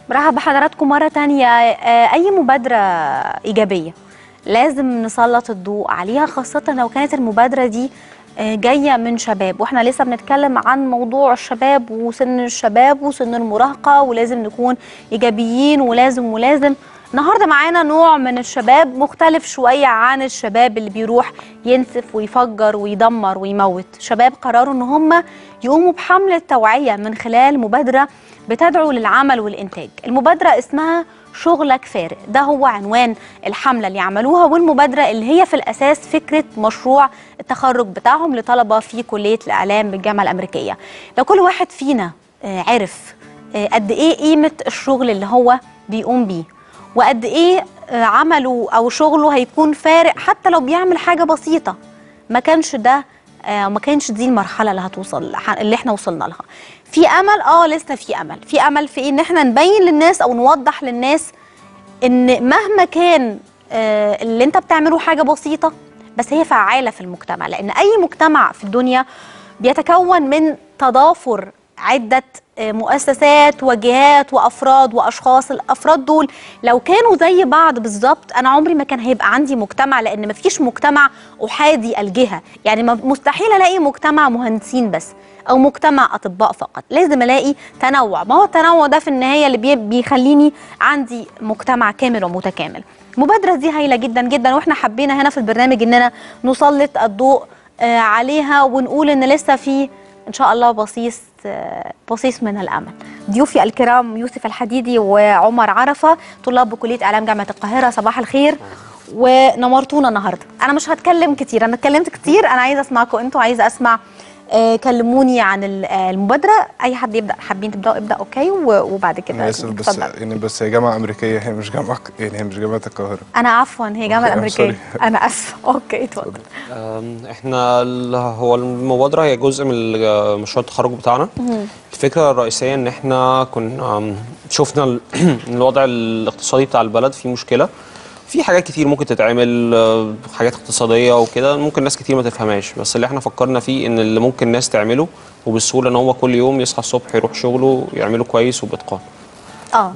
برحب بحضراتكم مرة تانية آه، أي مبادرة إيجابية لازم نسلط الضوء عليها خاصة لو كانت المبادرة دي آه، جاية من شباب واحنا لسه بنتكلم عن موضوع الشباب وسن الشباب وسن المراهقة ولازم نكون إيجابيين ولازم ولازم النهارده معانا نوع من الشباب مختلف شوية عن الشباب اللي بيروح ينسف ويفجر ويدمر ويموت شباب قرروا ان هم يقوموا بحملة توعية من خلال مبادرة بتدعو للعمل والإنتاج المبادرة اسمها شغلك فارق ده هو عنوان الحملة اللي عملوها والمبادرة اللي هي في الأساس فكرة مشروع التخرج بتاعهم لطلبة في كلية الإعلام بالجامعة الأمريكية لو كل واحد فينا آه، عرف آه، قد إيه قيمة الشغل اللي هو بيقوم بيه وقد ايه آه، عمله او شغله هيكون فارق حتى لو بيعمل حاجه بسيطه ما كانش ده آه، ما كانش دي المرحله اللي هتوصل اللي احنا وصلنا لها في امل اه لسه في امل في امل في ان احنا نبين للناس او نوضح للناس ان مهما كان آه، اللي انت بتعمله حاجه بسيطه بس هي فعاله في المجتمع لان اي مجتمع في الدنيا بيتكون من تضافر عده آه، مؤسسات وجهات وافراد واشخاص الافراد دول لو كانوا زي بعض بالظبط انا عمري ما كان هيبقى عندي مجتمع لان مفيش مجتمع احادي الجهه يعني ما- مستحيل الاقي مجتمع مهندسين بس او مجتمع اطباء فقط لازم الاقي تنوع ما هو التنوع ده في النهايه اللي بي- بيخليني عندي مجتمع كامل ومتكامل المبادره دي هايله جدا جدا واحنا حبينا هنا في البرنامج اننا نسلط الضوء آه، عليها ونقول ان لسه في ان شاء الله بصيص آه، بصيص من الامل ضيوفي الكرام يوسف الحديدي وعمر عرفه طلاب بكليه اعلام جامعه القاهره صباح الخير ونورتونا النهارده انا مش هتكلم كتير انا اتكلمت كتير انا عايزه اسمعكم انتوا عايزه اسمع آه، كلموني عن ال- آه، المبادره اي حد يبدا حابين تبداوا ابدا اوكي و- وبعد كده انا اسف بس اتفضل. يعني بس هي جامعه امريكيه هي مش جامعه يعني هي مش جامعه القاهره انا عفوا هي جامعه أوكي، I'm الامريكيه sorry. انا اسفه اوكي اتفضل أم، احنا ال- هو المبادرة هي جزء من ال- مشروع التخرج بتاعنا الفكرة الرئيسية ان احنا كنا أم، شفنا ال- الوضع الاقتصادي بتاع البلد فيه مشكلة في حاجات كتير ممكن تتعمل أه، حاجات اقتصادية وكده ممكن ناس كتير ما تفهمهاش بس اللي احنا فكرنا فيه ان اللي ممكن الناس تعمله وبالسهولة ان هو كل يوم يصحى الصبح يروح شغله يعمله كويس وبإتقان اه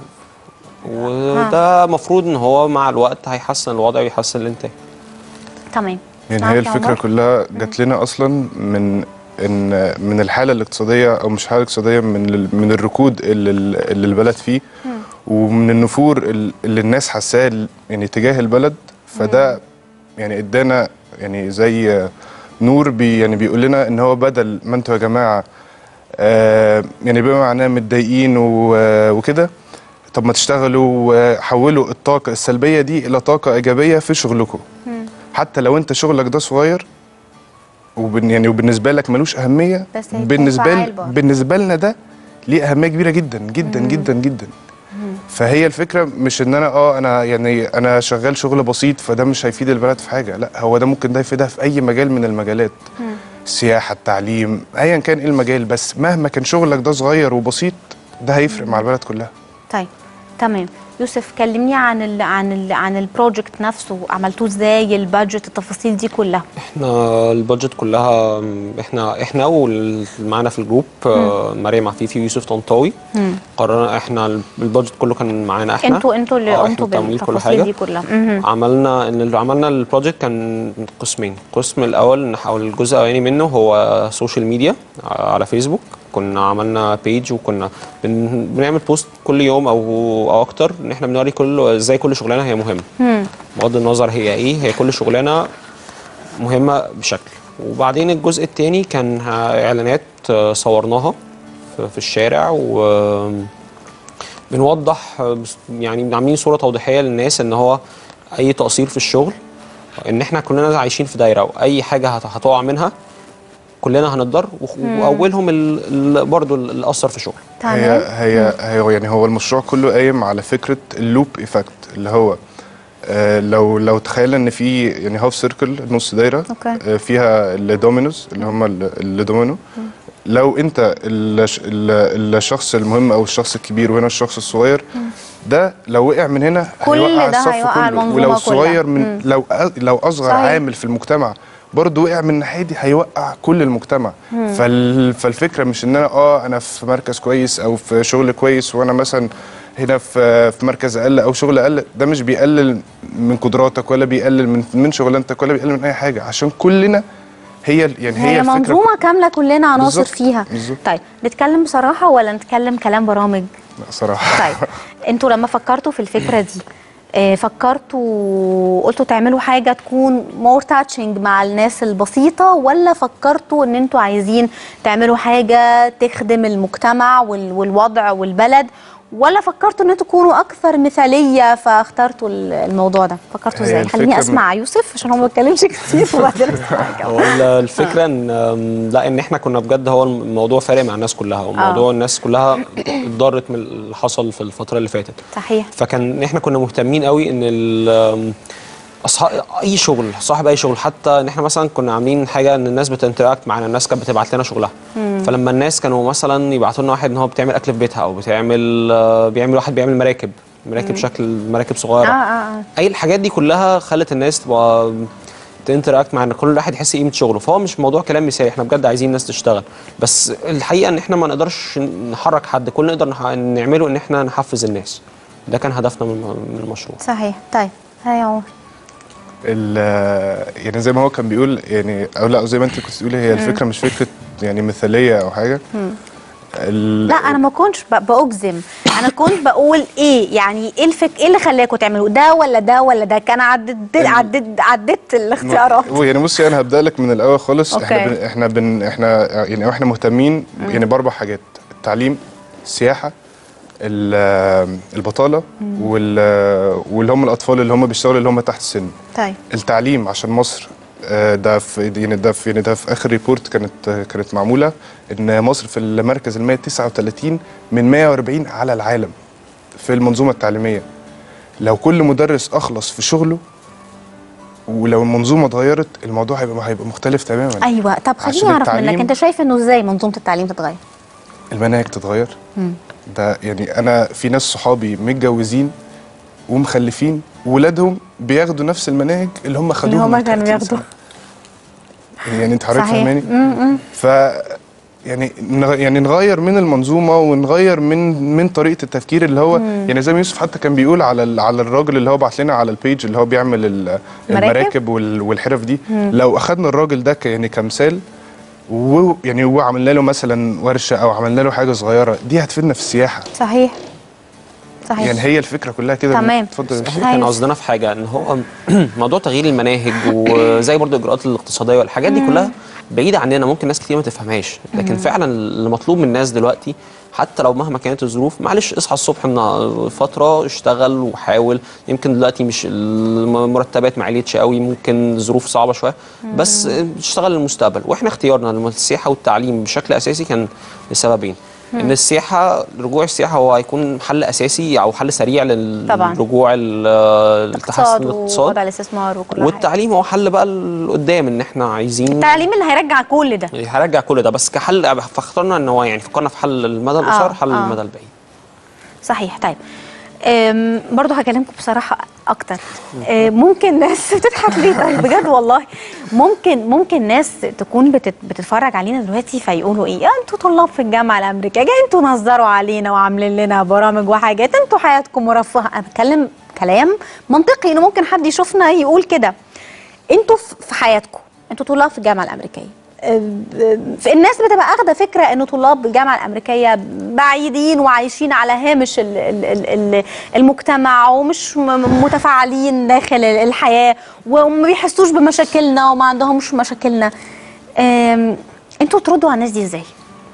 وده مفروض ان هو مع الوقت هيحسن الوضع ويحسن الانتاج تمام يعني معاك هي يا الفكره عمر؟ كلها جات لنا اصلا من ان من الحاله الاقتصاديه او مش حاله اقتصاديه من ال- من الركود اللي, ال- اللي البلد فيه ومن النفور ال- اللي الناس حاساه ال- يعني تجاه البلد فده يعني ادانا يعني زي نور بي يعني بيقول لنا ان هو بدل ما انتوا يا جماعه آه يعني بما معناه متضايقين و- وكده طب ما تشتغلوا وحولوا الطاقه السلبيه دي الى طاقه ايجابيه في شغلكم حتى لو انت شغلك ده صغير وبن يعني وبالنسبه لك ملوش اهميه بس هيكون بالنسبه فعال ل... برضه. بالنسبه لنا ده ليه اهميه كبيره جدا جدا جدا جدا فهي الفكره مش ان انا اه انا يعني انا شغال شغل بسيط فده مش هيفيد البلد في حاجه لا هو ده ممكن ده يفيدها في اي مجال من المجالات السياحه التعليم ايا كان ايه المجال بس مهما كان شغلك ده صغير وبسيط ده هيفرق مع البلد كلها طيب تمام يوسف كلمني عن ال عن ال عن البروجكت نفسه عملتوه ازاي البادجت التفاصيل دي كلها احنا البادجت كلها م، احنا احنا واللي معانا في الجروب آه، مريم عفيفي ويوسف طنطاوي قررنا احنا ال- البادجت كله كان معانا احنا انتوا انتوا اللي آه، قمتوا احنا التمويل كل بالتفاصيل حاجه دي كلها مهم. عملنا ان اللي عملنا البروجكت كان قسمين القسم الاول نحاول الجزء الاولاني منه هو سوشيال ميديا على فيسبوك كنا عملنا بيج وكنا بن بنعمل بوست كل يوم او او اكتر ان احنا بنوري كل ازاي كل شغلانه هي مهمه بغض النظر هي ايه هي كل شغلانه مهمه بشكل وبعدين الجزء الثاني كان ها- اعلانات آه، صورناها في- في الشارع و بنوضح آه، بس- يعني عاملين صوره توضيحيه للناس ان هو اي تقصير في الشغل ان احنا كلنا عايشين في دايره واي حاجه هت- هتقع منها كلنا هنتضر وخ- واولهم ال- ال- برضو اللي اثر في شغل هي تمام هي هي يعني هو المشروع كله قايم على فكره اللوب ايفكت اللي هو آه لو لو تخيل ان في يعني هاف سيركل نص دايره أوكي. آه فيها الدومينوز اللي هم ال- الدومينو لو انت الش- ال- الشخص المهم او الشخص الكبير وهنا الشخص الصغير ده لو وقع من هنا كل هيوقع ده الصف هيوقع كله المنظومة ولو كلها. الصغير من مم. لو أ- لو اصغر صحيح. عامل في المجتمع برضه وقع من الناحيه دي هيوقع كل المجتمع فال... فالفكره مش ان انا اه انا في مركز كويس او في شغل كويس وانا مثلا هنا في في مركز اقل او شغل اقل ده مش بيقلل من قدراتك ولا بيقلل من من شغلانتك ولا بيقلل من اي حاجه عشان كلنا هي يعني هي, هي الفكره منظومه كامله كلنا عناصر بالظبط، فيها بالظبط. طيب نتكلم بصراحه ولا نتكلم كلام برامج لا صراحه طيب انتوا لما فكرتوا في الفكره دي آه، فكرتوا قلتوا تعملوا حاجه تكون مور تاتشنج مع الناس البسيطه ولا فكرتوا ان انتوا عايزين تعملوا حاجه تخدم المجتمع وال- والوضع والبلد ولا فكرتوا ان انتوا تكونوا اكثر مثاليه فاخترتوا ال- الموضوع ده فكرتوا هي ازاي خليني الفكرة اسمع يوسف عشان هو ما بيتكلمش كتير وبعدين اسمعك هو ال- الفكره ان أم، لا ان احنا كنا بجد هو الموضوع فارق مع الناس كلها وموضوع الناس كلها اتضرت من اللي حصل في الفتره اللي فاتت صحيح فكان احنا كنا مهتمين قوي ان ال- اصحاب اي شغل صاحب اي شغل حتى ان احنا مثلا كنا عاملين حاجه ان الناس بتنتراكت معانا الناس كانت بتبعت لنا شغلها فلما الناس كانوا مثلا يبعتوا لنا واحد ان هو بتعمل اكل في بيتها او بتعمل آه، بيعمل واحد بيعمل مراكب مراكب شكل مراكب اه صغيره اه اه اي الحاجات دي كلها خلت الناس تبقى تنتراكت مع ان كل واحد يحس قيمه شغله فهو مش موضوع كلام مثالي احنا بجد عايزين الناس تشتغل بس الحقيقه ان احنا ما نقدرش نحرك حد كل اللي نقدر نح- نعمله ان احنا نحفز الناس ده كان هدفنا من من المشروع صحيح طيب ها يا عمر ال- يعني زي ما هو كان بيقول يعني او لا زي ما انت كنت بتقولي هي الفكره مش فكره يعني مثاليه او حاجه ال- لا انا ما كنتش ب- باجزم انا كنت بقول ايه يعني ايه الفك ايه اللي خلاكم تعملوا ده ولا ده ولا ده كان عدت عدت عدت الاختيارات هو يعني بصي انا هبدا لك من الاول خالص أوكي. احنا بن احنا بن احنا يعني احنا مهتمين يعني باربع حاجات التعليم السياحه ال- البطاله وال- واللي هم الاطفال اللي هم بيشتغلوا اللي هم تحت السن طيب التعليم عشان مصر آه، ده في يعني ده في يعني ده في اخر ريبورت كانت آه، كانت معموله ان مصر في المركز ال 139 من 140 على العالم في المنظومه التعليميه لو كل مدرس اخلص في شغله ولو المنظومه اتغيرت الموضوع هيبقى هيبقى مختلف تماما ايوه طب خليني عشان اعرف منك التعليم- انت شايف انه ازاي منظومه التعليم تتغير المناهج تتغير ده يعني انا في ناس صحابي متجوزين ومخلفين ولادهم بياخدوا نفس المناهج اللي هم خدوها هم من كانوا 30 بياخدوها. سنة. يعني انت حضرتك صحيح. فاهماني ف يعني نغ- يعني نغير من المنظومه ونغير من من طريقه التفكير اللي هو يعني زي ما يوسف حتى كان بيقول على ال- على الراجل اللي هو بعت لنا على البيج اللي هو بيعمل ال- مراكب؟ المراكب وال- والحرف دي لو اخذنا الراجل ده ك- يعني كمثال ويعني وعملنا له مثلا ورشه او عملنا له حاجه صغيره دي هتفيدنا في السياحه صحيح صحيح يعني هي الفكره كلها كده تمام. اتفضل يا يوسف. احنا كان عايز- قصدنا في حاجه ان هو موضوع تغيير المناهج وزي برضو الاجراءات الاقتصاديه والحاجات دي كلها بعيده عننا ممكن ناس كتير ما تفهمهاش لكن فعلا اللي مطلوب من الناس دلوقتي حتى لو مهما كانت الظروف معلش اصحى الصبح من فتره اشتغل وحاول يمكن دلوقتي مش المرتبات ما عليتش قوي ممكن الظروف صعبه شويه بس اشتغل للمستقبل واحنا اختيارنا للسياحه والتعليم بشكل اساسي كان لسببين ان السياحه رجوع السياحه هو هيكون حل اساسي او حل سريع طبعاً. للرجوع ال- لتحسن اقتصاد الاقتصاد ووضع الاستثمار وكل حاجه والتعليم هو حل بقى لقدام ان احنا عايزين التعليم اللي هيرجع كل ده هرجع كل ده بس كحل فاخترنا ان هو يعني فكرنا في حل المدى القصير حل آه. المدى البعيد صحيح طيب أم، برضو هكلمكم بصراحة أكتر أه، ممكن ناس بتضحك ليه طيب بجد والله ممكن ممكن ناس تكون بتت بتتفرج علينا دلوقتي فيقولوا إيه "آه، أنتوا طلاب في الجامعة الأمريكية جاي أنتوا نظروا علينا وعاملين لنا برامج وحاجات أنتوا حياتكم مرفهة أنا بتكلم كلام منطقي إنه ممكن حد يشوفنا يقول كده أنتوا في في حياتكم أنتوا طلاب في الجامعة الأمريكية في الناس بتبقى اخده فكره انه طلاب الجامعه الامريكيه بعيدين وعايشين على هامش ال- ال- ال- ال- المجتمع ومش م- متفاعلين داخل الحياه وما بيحسوش بمشاكلنا وما عندهمش مشاكلنا أم، انتوا تردوا على الناس دي ازاي؟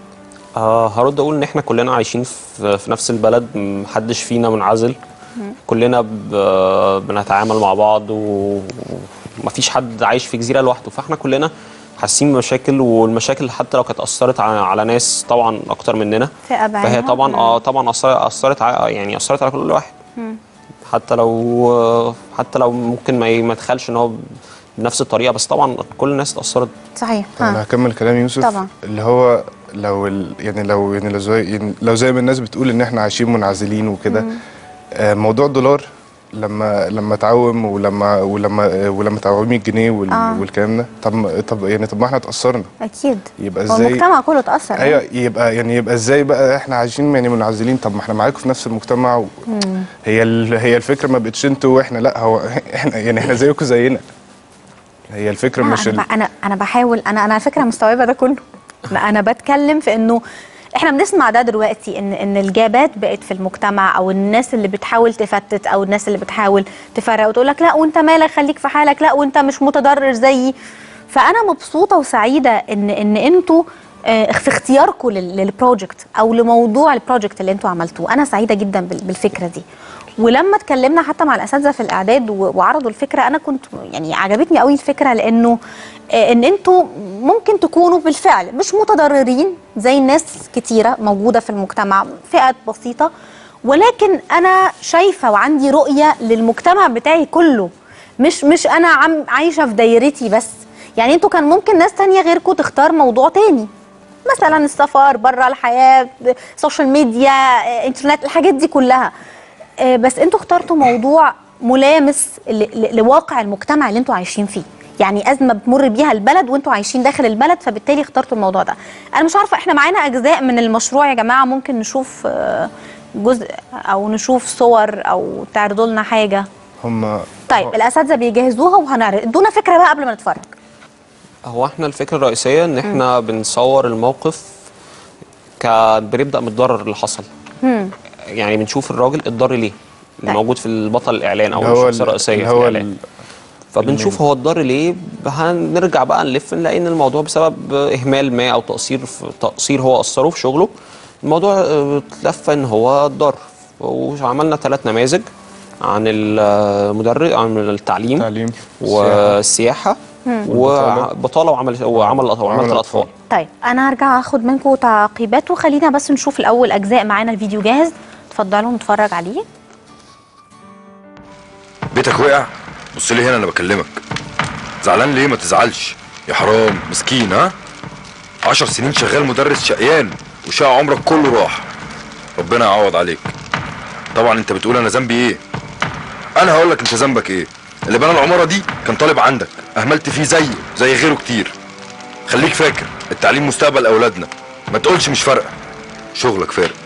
آه هرد اقول ان احنا كلنا عايشين في, في نفس البلد محدش فينا منعزل كلنا ب- بنتعامل مع بعض و- ومفيش حد عايش في جزيره لوحده فاحنا كلنا حاسين بمشاكل والمشاكل حتى لو كانت اثرت على, على ناس طبعا اكتر مننا في أبعادها. فهي طبعا اه طبعا اثرت اثرت على يعني اثرت على كل واحد حتى لو حتى لو ممكن ما ي- ما يدخلش ان هو بنفس الطريقه بس طبعا كل الناس اتاثرت صحيح انا ها هكمل كلام يوسف طبعا. اللي هو لو ال يعني لو يعني لو زي يعني لو زي ما الناس بتقول ان احنا عايشين منعزلين وكده آه موضوع الدولار لما لما تعوم ولما ولما ولما تعومي 100 جنيه وال آه. والكلام ده طب ما- طب يعني طب ما احنا اتاثرنا اكيد يبقى هو ازاي المجتمع كله اتاثر ايوه يبقى يعني يبقى ازاي بقى احنا عايشين يعني منعزلين طب ما احنا معاكم في نفس المجتمع و... هي ال... هي الفكره ما بقتش انتوا واحنا لا هو احنا يعني احنا زيكم زينا هي الفكره لا، مش انا ال... ب- انا انا بحاول انا انا على فكره مستوعبه ده كله انا انا بتكلم في انه احنا بنسمع ده دلوقتي ان ان الجابات بقت في المجتمع او الناس اللي بتحاول تفتت او الناس اللي بتحاول تفرق وتقول لك لا وانت مالك خليك في حالك لا وانت مش متضرر زيي فانا مبسوطه وسعيده ان ان انتوا آه، في اختياركم لل- للبروجكت او لموضوع البروجكت اللي انتوا عملتوه انا سعيده جدا بال- بالفكره دي ولما اتكلمنا حتى مع الاساتذه في الاعداد و- وعرضوا الفكره انا كنت يعني عجبتني قوي الفكره لانه آه، ان انتوا ممكن تكونوا بالفعل مش متضررين زي الناس كتيره موجوده في المجتمع فئات بسيطه ولكن انا شايفه وعندي رؤيه للمجتمع بتاعي كله مش مش انا عم عايشه في دايرتي بس يعني انتوا كان ممكن ناس تانية غيركم تختار موضوع تاني مثلا السفر بره الحياه سوشيال ميديا آه، انترنت الحاجات دي كلها آه، بس انتوا اخترتوا موضوع ملامس ل- ل- لواقع المجتمع اللي انتوا عايشين فيه يعني ازمه بتمر بيها البلد وانتوا عايشين داخل البلد فبالتالي اخترتوا الموضوع ده انا مش عارفه احنا معانا اجزاء من المشروع يا جماعه ممكن نشوف آه، جزء او نشوف صور او تعرضوا لنا حاجه هم طيب الاساتذه بيجهزوها وهنعرض ادونا فكره بقى قبل ما نتفرج هو احنا الفكره الرئيسيه ان احنا بنصور الموقف ك بنبدا من الضرر اللي حصل يعني بنشوف الراجل اتضر ليه اللي طيب. موجود في البطل الاعلان او اللي هو الشخصيه الرئيسيه اللي في هو الاعلان ال- فبنشوف هو اتضر ليه هنرجع بقى نلف نلاقي ان الموضوع بسبب اهمال ما او تقصير في تقصير هو قصره في شغله الموضوع اه، اتلف ان هو اتضر وعملنا ثلاث نماذج عن المدرب عن التعليم تعليم والسياحه وبطاله وعمل وعمل وعمل وعمل الاطفال الأطفال. طيب انا هرجع اخد منكم تعقيبات وخلينا بس نشوف الاول اجزاء معانا الفيديو جاهز اتفضلوا نتفرج عليه بيتك وقع بص لي هنا انا بكلمك زعلان ليه ما تزعلش يا حرام مسكين ها عشر سنين شغال مدرس شقيان وشقى عمرك كله راح ربنا يعوض عليك طبعا انت بتقول انا ذنبي ايه انا هقول لك انت ذنبك ايه اللي بنى العماره دي كان طالب عندك اهملت فيه زيه زي غيره كتير خليك فاكر التعليم مستقبل اولادنا ما تقولش مش فارقه شغلك فارق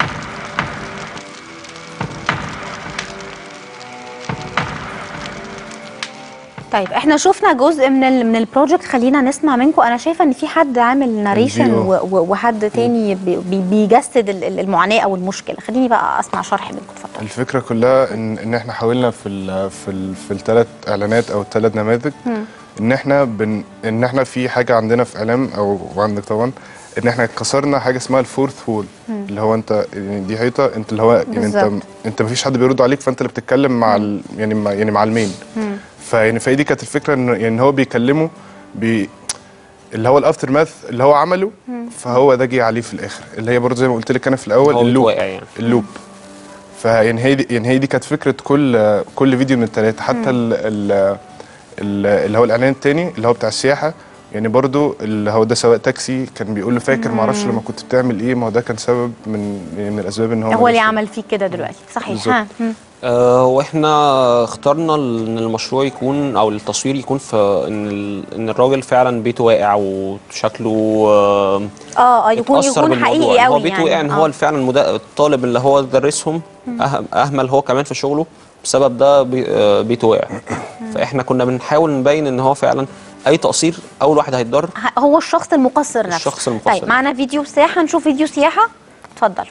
طيب احنا شفنا جزء من ال من البروجكت خلينا نسمع منكم انا شايفه ان في حد عامل ناريشن الفيديو. وحد تاني بي- بي- بيجسد ال- ال- المعاناه او المشكله خليني بقى اسمع شرح منكم اتفضلوا الفكره كلها ان ان احنا حاولنا في ال في ال في الثلاث اعلانات او الثلاث نماذج ان احنا بن ان احنا في حاجه عندنا في اعلام او وعندك طبعا ان احنا كسرنا حاجه اسمها الفورث وول اللي هو انت يعني دي حيطه انت اللي هو يعني انت بالظبط. انت مفيش حد بيرد عليك فانت اللي بتتكلم مع ال يعني مع يعني مع المين فيعني فهي دي كانت الفكره ان يعني هو بيكلمه بي اللي هو الافتر ماث اللي هو عمله فهو ده جه عليه في الاخر اللي هي برضه زي ما قلت لك انا في الاول هو اللوب واقع يعني. اللوب فيعني هي دي يعني هي دي كانت فكره كل كل فيديو من الثلاثه حتى ال ال ال اللي هو الاعلان الثاني اللي هو بتاع السياحه يعني برضو اللي هو ده سواق تاكسي كان بيقول له فاكر ما اعرفش لما كنت بتعمل ايه ما هو ده كان سبب من يعني من الاسباب ان هو هو ملوش اللي فيه. عمل فيك كده دلوقتي صحيح بالظبط. ها مم. آه، واحنا اخترنا ال- ان المشروع يكون او التصوير يكون في ان ال- ان الراجل فعلا بيته واقع وشكله آه، اه اه يكون اتأثر يكون بالموضوع. حقيقي إن قوي هو بيته وقع ان آه. هو فعلا المد- الطالب اللي هو درسهم أه- اهمل هو كمان في شغله بسبب ده بي- آه، بيته وقع فاحنا كنا بنحاول نبين ان هو فعلا اي تقصير اول واحد هيتضر ه- هو الشخص المقصر نفسه الشخص المقصر. طيب معانا فيديو سياحه نشوف فيديو سياحه اتفضلوا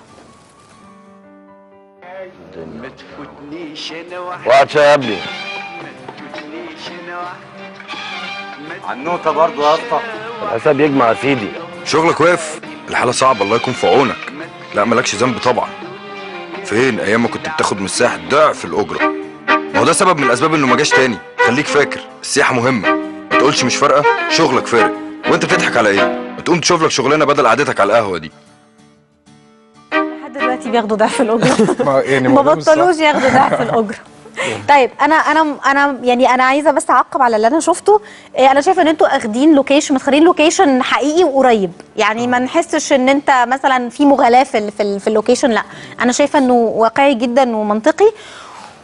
ما تفوتنيش انا واحد وقعد شويه قبلي ما تفوتنيش انا واحد عنوته برضو يا اسطى الحساب يجمع يا سيدي شغلك واقف الحاله صعبه الله يكون في عونك لا مالكش ذنب طبعا فين ايام ما كنت بتاخد من الساحل ضعف الاجره ما هو ده سبب من الاسباب انه ما جاش تاني خليك فاكر السياحه مهمه ما تقولش مش فارقه شغلك فارق وانت بتضحك على ايه ما تقوم تشوف لك شغلانه بدل قعدتك على القهوه دي لحد دلوقتي بياخدوا ضعف الاجره ما يعني ما ما ده مش صح. بطلوش ياخدوا ضعف الاجره طيب انا انا انا يعني انا عايزه بس اعقب على اللي انا شفته إيه، انا شايفه ان انتوا اخدين لوكيشن مختارين لوكيشن حقيقي وقريب يعني ما نحسش ان انت مثلا في مغالاه في ال- في, ال- في اللوكيشن لا انا شايفه انه واقعي جدا ومنطقي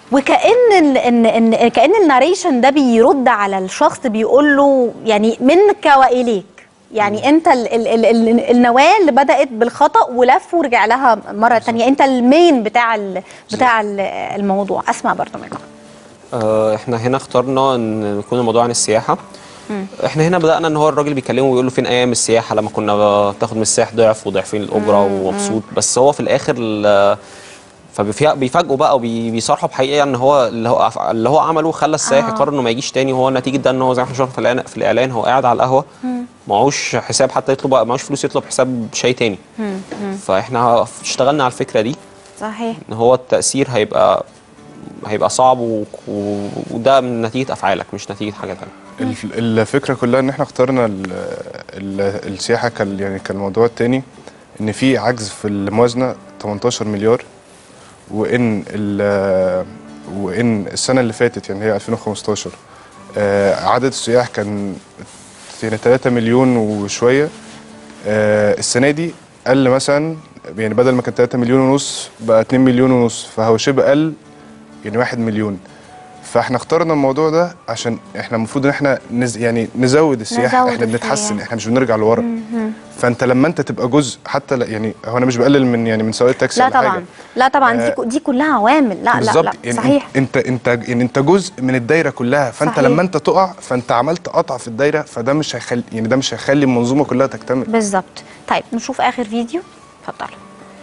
وكأن ال ان ان كأن الناريشن ده بيرد على الشخص بيقول له يعني منك واليك يعني انت ال ال ال ال النواه اللي بدأت بالخطأ ولف ورجع لها مرة تانية انت المين بتاع ال بتاع ال الموضوع اسمع برضه منكم آه، احنا هنا اخترنا ان يكون الموضوع عن السياحه احنا هنا بدانا ان هو الراجل بيكلمه ويقول له فين ايام السياحه لما كنا بتاخد من السائح ضعف وضعفين الاجره ومبسوط بس هو في الاخر ال- فبيفاجئوا بقى وبيصارحوا بحقيقه ان هو اللي هو اللي هو عمله خلى السائح آه. يقرر انه ما يجيش تاني وهو نتيجه ده ان هو زي ما احنا شفنا في الاعلان في الاعلان هو قاعد على القهوه معهوش حساب حتى يطلب معهوش فلوس يطلب حساب شاي تاني فاحنا اشتغلنا على الفكره دي صحيح ان هو التاثير هيبقى هيبقى صعب و... و... وده من نتيجه افعالك مش نتيجه حاجه تانية الف- الفكره كلها ان احنا اخترنا ال ال السياحه كال يعني كالموضوع التاني ان في عجز في الموازنه 18 مليار وان ال وان السنه اللي فاتت يعني هي 2015 آه، عدد السياح كان يعني 3 مليون وشويه آه، السنه دي قل مثلا يعني بدل ما كان 3 مليون ونص بقى 2 مليون ونص فهو شبه قل يعني 1 مليون فاحنا اخترنا الموضوع ده عشان احنا المفروض ان احنا نز يعني نزود السياحه نزود احنا بنتحسن السياحة. احنا مش بنرجع لورا فانت لما انت تبقى جزء حتى لا- يعني هو انا مش بقلل من يعني من سواق التاكسي لا ولا حاجة. طبعا لا طبعا دي آه، ك- دي كلها عوامل لا لا بالظبط لا يعني صحيح انت انت يعني انت جزء من الدايره كلها فانت صحيح. لما انت تقع فانت عملت قطع في الدايره فده مش هيخلي يعني ده مش هيخلي المنظومه كلها تكتمل بالظبط طيب نشوف اخر فيديو اتفضلوا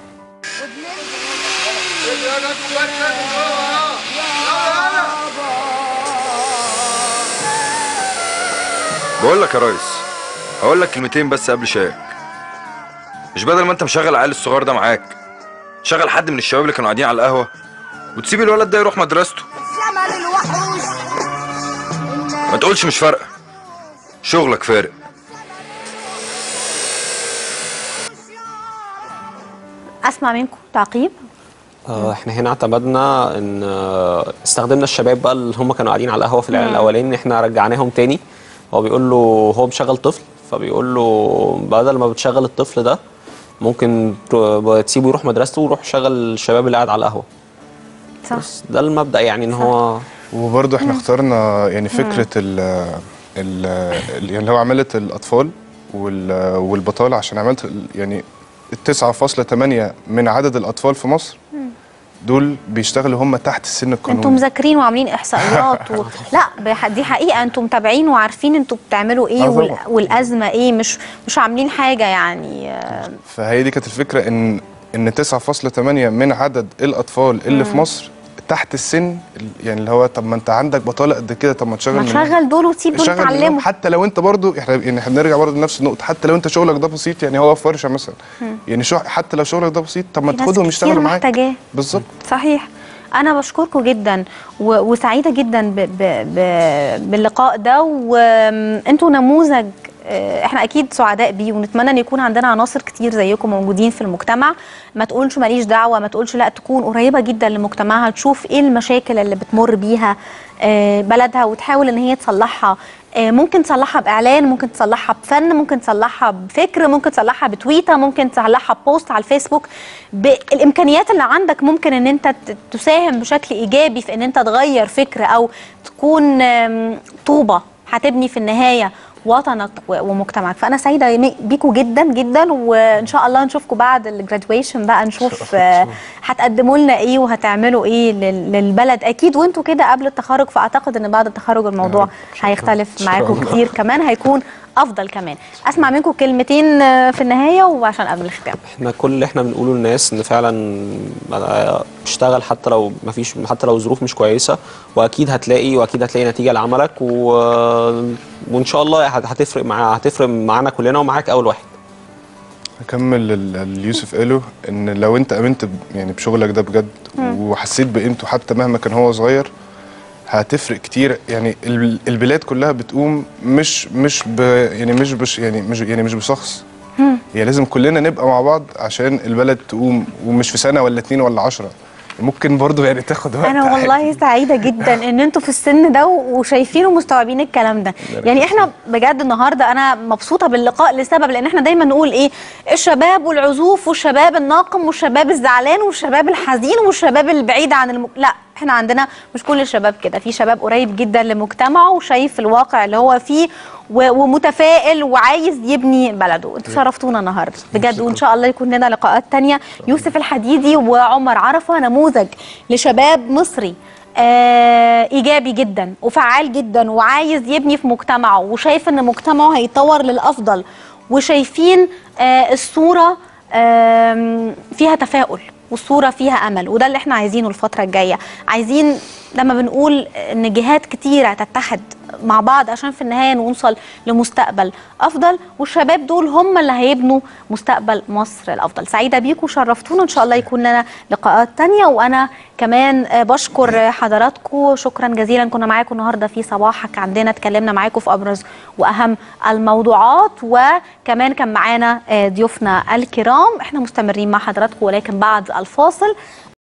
بقول لك يا ريس هقول لك كلمتين بس قبل شايك مش بدل ما انت مشغل العيال الصغير ده معاك شغل حد من الشباب اللي كانوا قاعدين على القهوه وتسيب الولد ده يروح مدرسته ما تقولش مش فارقه شغلك فارق اسمع منكم تعقيب آه، احنا هنا اعتمدنا ان آه، استخدمنا الشباب بقى اللي هم كانوا قاعدين على القهوه في الاعلان الاولاني ان احنا رجعناهم تاني هو بيقول له هو مشغل طفل فبيقول له بدل ما بتشغل الطفل ده ممكن ت- تسيبه يروح مدرسته ويروح شغل الشباب اللي قاعد على القهوه صح بس ده المبدا يعني ان هو وبرضه احنا اخترنا يعني فكره ال ال ال- يعني اللي هو عماله الاطفال وال- والبطاله عشان عملت ال- يعني ال 9.8 من عدد الاطفال في مصر دول بيشتغلوا هم تحت السن انتم القانوني مذاكرين وعاملين احصائيات و... لا بح- دي حقيقه انتم متابعين وعارفين انتم بتعملوا ايه آه وال... طبعا. والازمه ايه مش مش عاملين حاجه يعني آه، فهي دي كانت الفكره ان ان 9.8 من عدد الاطفال اللي في مصر تحت السن ال- يعني اللي هو طب ما انت عندك بطاله قد كده طب ما تشغل ما منهم. تشغل دول وتسيب دول شغل منهم يتعلموا حتى لو انت برضو احنا يعني احنا بنرجع برضو لنفس النقطه حتى لو انت شغلك ده بسيط يعني هو في ورشه مثلا يعني شو حتى لو شغلك ده بسيط طب ما في ناس تاخدهم كتير يشتغلوا معاك محتاجاه. بالظبط صحيح انا بشكركم جدا و... وسعيده جدا ب... ب... ب... باللقاء ده وانتوا نموذج آه، احنا اكيد سعداء بيه ونتمنى ان يكون عندنا عناصر كتير زيكم موجودين في المجتمع ما تقولش ماليش دعوه ما تقولش لا تكون قريبه جدا لمجتمعها تشوف ايه المشاكل اللي بتمر بيها آه، بلدها وتحاول ان هي تصلحها آه، ممكن تصلحها باعلان ممكن تصلحها بفن ممكن تصلحها بفكر ممكن تصلحها بتويته ممكن تصلحها بوست على الفيسبوك بالامكانيات اللي عندك ممكن ان انت ت- تساهم بشكل ايجابي في ان انت تغير فكر او تكون آم، طوبه هتبني في النهايه وطنك و- ومجتمعك فانا سعيده م- بيكم جدا جدا وان شاء الله نشوفكم بعد الجرادويشن بقى نشوف آه، هتقدموا لنا ايه وهتعملوا ايه لل- للبلد اكيد وانتوا كده قبل التخرج فاعتقد ان بعد التخرج الموضوع هيختلف معاكم كتير كمان هيكون افضل كمان اسمع منكم كلمتين آه، في النهايه وعشان قبل الختام احنا كل اللي احنا بنقوله للناس ان فعلا آه، اشتغل حتى لو ما فيش حتى لو ظروف مش كويسه واكيد هتلاقي واكيد هتلاقي نتيجه لعملك و... وان شاء الله هت- هتفرق مع هتفرق معانا كلنا ومعاك اول واحد هكمل ال- اللي يوسف قاله ان لو انت امنت ب- يعني بشغلك ده بجد وحسيت بقيمته حتى مهما كان هو صغير هتفرق كتير يعني ال- البلاد كلها بتقوم مش مش ب يعني مش بش يعني مش يعني مش بشخص هي لازم كلنا نبقى مع بعض عشان البلد تقوم ومش في سنه ولا اتنين ولا عشرة ممكن برضو يعني تاخد وقت انا عادي. والله سعيده جدا ان انتوا في السن ده و- وشايفين ومستوعبين الكلام ده يعني احنا بجد النهارده انا مبسوطه باللقاء لسبب لان احنا دايما نقول ايه الشباب والعزوف والشباب الناقم والشباب الزعلان والشباب الحزين والشباب البعيد عن الم... لا احنا عندنا مش كل الشباب كده في شباب قريب جدا لمجتمعه وشايف الواقع اللي هو فيه و- ومتفائل وعايز يبني بلده انتوا شرفتونا النهارده بجد وان شاء الله يكون لنا لقاءات تانية يوسف الحديدي وعمر عرفه نموذج لشباب مصري آه ايجابي جدا وفعال جدا وعايز يبني في مجتمعه وشايف ان مجتمعه هيتطور للافضل وشايفين آه الصوره آم، فيها تفاؤل والصوره فيها امل وده اللي احنا عايزينه الفتره الجايه عايزين لما بنقول ان جهات كتيره تتحد مع بعض عشان في النهايه نوصل لمستقبل افضل والشباب دول هم اللي هيبنوا مستقبل مصر الافضل سعيده بيكم شرفتونا ان شاء الله يكون لنا لقاءات تانية وانا كمان آه، بشكر حضراتكم شكرا جزيلا كنا معاكم النهارده في صباحك عندنا اتكلمنا معاكم في ابرز واهم الموضوعات وكمان كان معانا آه، ضيوفنا الكرام احنا مستمرين مع حضراتكم ولكن بعد الفاصل